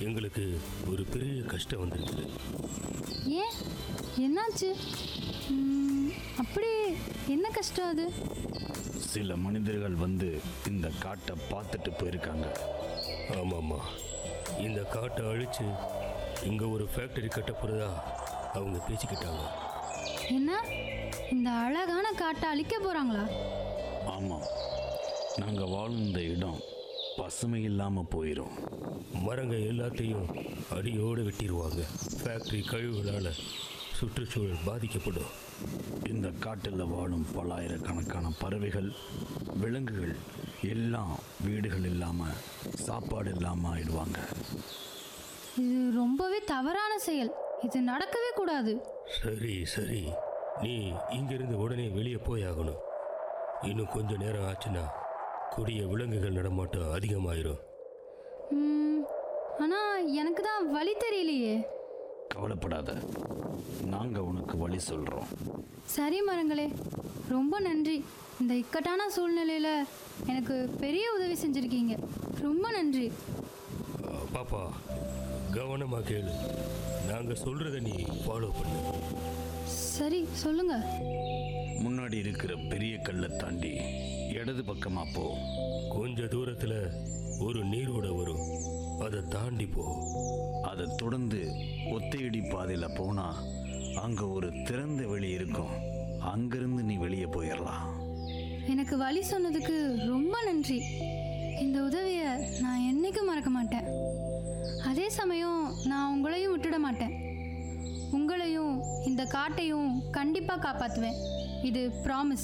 எங்களுக்கு ஒரு பெரிய கஷ்டம் வந்திருக்குது ஏன் என்னாச்சு ம், அப்படி என்ன கஷ்டம் அது சில மனிதர்கள் வந்து இந்த காட்டை பார்த்துட்டு போயிருக்காங்க ஆமாம்மா இந்த காட்டை அழிச்சு இங்கே ஒரு ஃபேக்டரி கட்ட போகிறதா அவங்க பேசிக்கிட்டாங்க என்ன இந்த அழகான காட்டை அழிக்க போறாங்களா ஆமாம் நாங்கள் வாழும் இந்த இடம் பசுமை இல்லாமல் போயிடும் மரங்க எல்லாத்தையும் அடியோடு வெட்டிடுவாங்க ஃபேக்டரி கழிவுகளால் சுற்றுச்சூழல் பாதிக்கப்படும் இந்த காட்டில் வாழும் பல்லாயிரக்கணக்கான பறவைகள் விலங்குகள் எல்லாம் வீடுகள் இல்லாமல் சாப்பாடு இல்லாமல் ஆயிடுவாங்க இது ரொம்பவே தவறான செயல் இது நடக்கவே கூடாது சரி சரி நீ இங்கிருந்து உடனே வெளியே போய் ஆகணும் இன்னும் கொஞ்ச நேரம் ஆச்சுன்னா கொடிய விலங்குகள் நடமாட்டம் அதிகமாயிரும் ம், ஆனா எனக்கு தான் வழி தெரியலையே கவலைப்படாத நாங்கள் உனக்கு வழி சொல்கிறோம் சரி மரங்களே ரொம்ப நன்றி இந்த இக்கட்டான சூழ்நிலையில எனக்கு பெரிய உதவி செஞ்சிருக்கீங்க ரொம்ப நன்றி ஆ, பாப்பா கவனமாக கேளு நாங்கள் சொல்கிறத நீ ஃபாலோ பண்ணு சரி சொல்லுங்க முன்னாடி இருக்கிற பெரிய கல்லை தாண்டி இடது பக்கமாக போ கொஞ்ச தூரத்தில் ஒரு நீரோட வரும் அதை தாண்டி போ அதை தொடர்ந்து ஒத்தையடி பாதையில் போனால் அங்கே ஒரு திறந்த வெளி இருக்கும் அங்கிருந்து நீ வெளியே போயிடலாம் எனக்கு வழி சொன்னதுக்கு ரொம்ப நன்றி இந்த உதவியை நான் என்னைக்கும் மறக்க மாட்டேன் அதே சமயம் நான் உங்களையும் விட்டுட மாட்டேன் உங்களையும் இந்த காட்டையும் கண்டிப்பாக காப்பாற்றுவேன் இது ப்ராமிஸ்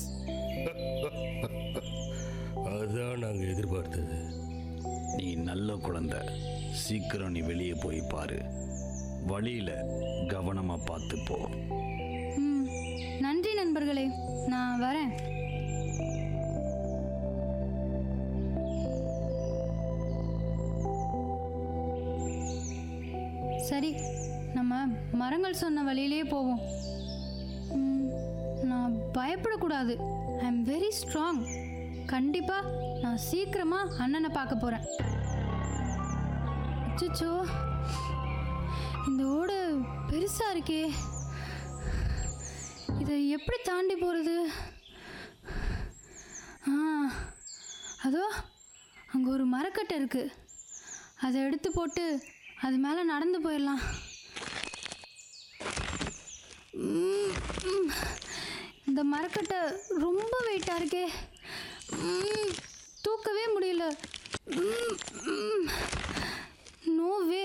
அதுதான் நாங்கள் எதிர்பார்த்தது நீ நல்ல குழந்தை சீக்கிரம் நீ வெளியே போய் பாரு வழியில கவனமா பார்த்து போ ம் நன்றி நண்பர்களே நான் வரேன் சரி நம்ம மரங்கள் சொன்ன வழியிலே போவோம் ம், நான் பயப்படக்கூடாது ஐ எம் வெரி ஸ்ட்ராங் கண்டிப்பாக நான் சீக்கிரமாக அண்ணனை பார்க்க போகிறேன் அச்சோ இந்த ஓடு பெருசாக இருக்கே இதை எப்படி தாண்டி போகிறது ஆ அதோ அங்கே ஒரு மரக்கட்டை இருக்குது அதை எடுத்து போட்டு அது மேலே நடந்து போயிடலாம் ம், ம். இந்த மரக்கட்டை ரொம்ப வெயிட்டாக இருக்கே ம், தூக்கவே முடியல நோவே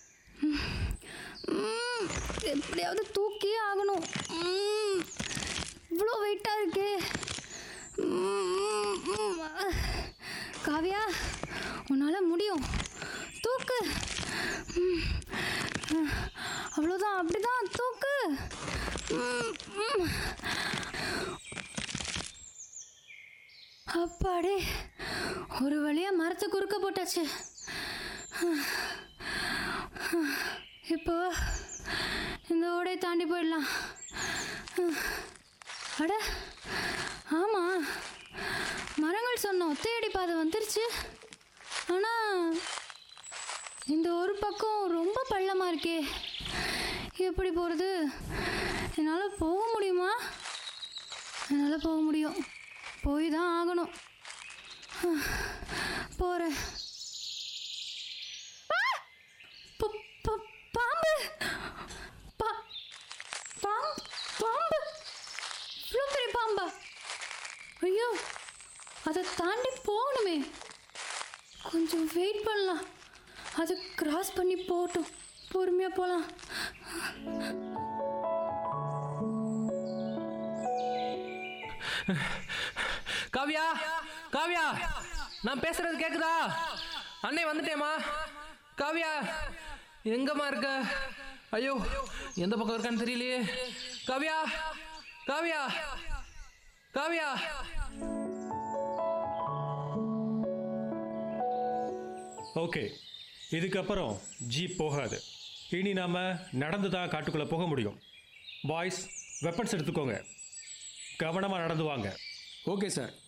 ம், எப்படியாவது தூக்கியே ஆகணும் ம், இவ்வளோ வெயிட்டாக இருக்கே ம், ம், ம். காவியா உன்னால் முடியும் தூக்கு ம், அவ்வளோதான் அப்படிதான் தூக்கு ம், ம். அப்பாடே ஒரு வழியாக மரத்தை குறுக்க போட்டாச்சு இப்போ இந்த ஓடை தாண்டி போயிடலாம் அட ஆமாம் மரங்கள் சொன்ன ஒத்தையடி பாதை வந்துருச்சு ஆனால் இந்த ஒரு பக்கம் ரொம்ப பள்ளமாக இருக்கே எப்படி போகிறது என்னால் போக முடியுமா என்னால் போக முடியும் போய் தான் ஆகணும் போகிறேன் ப- ப- பாம்பு பா- பாம்- பாம்பு இவ்வளோ பெரிய பாம்பா ஐயோ அதை தாண்டி போகணுமே கொஞ்சம் வெயிட் பண்ணலாம் அது கிராஸ் பண்ணி போகட்டும் பொறுமையாக போகலாம் காவ்யா காவ்யா நான் பேசுறது கேக்குதா அண்ணே வந்துட்டேம்மா காவ்யா எங்கம்மா இருக்க ஐயோ எந்த பக்கம் இருக்கான்னு தெரியலையே காவ்யா காவ்யா காவ்யா ஓகே இதுக்கப்புறம் ஜீப் போகாது இனி நாம் நடந்து தான் காட்டுக்குள்ளே போக முடியும் பாய்ஸ் வெப்பன்ஸ் எடுத்துக்கோங்க கவனமாக நடந்து வாங்க ஓகே சார்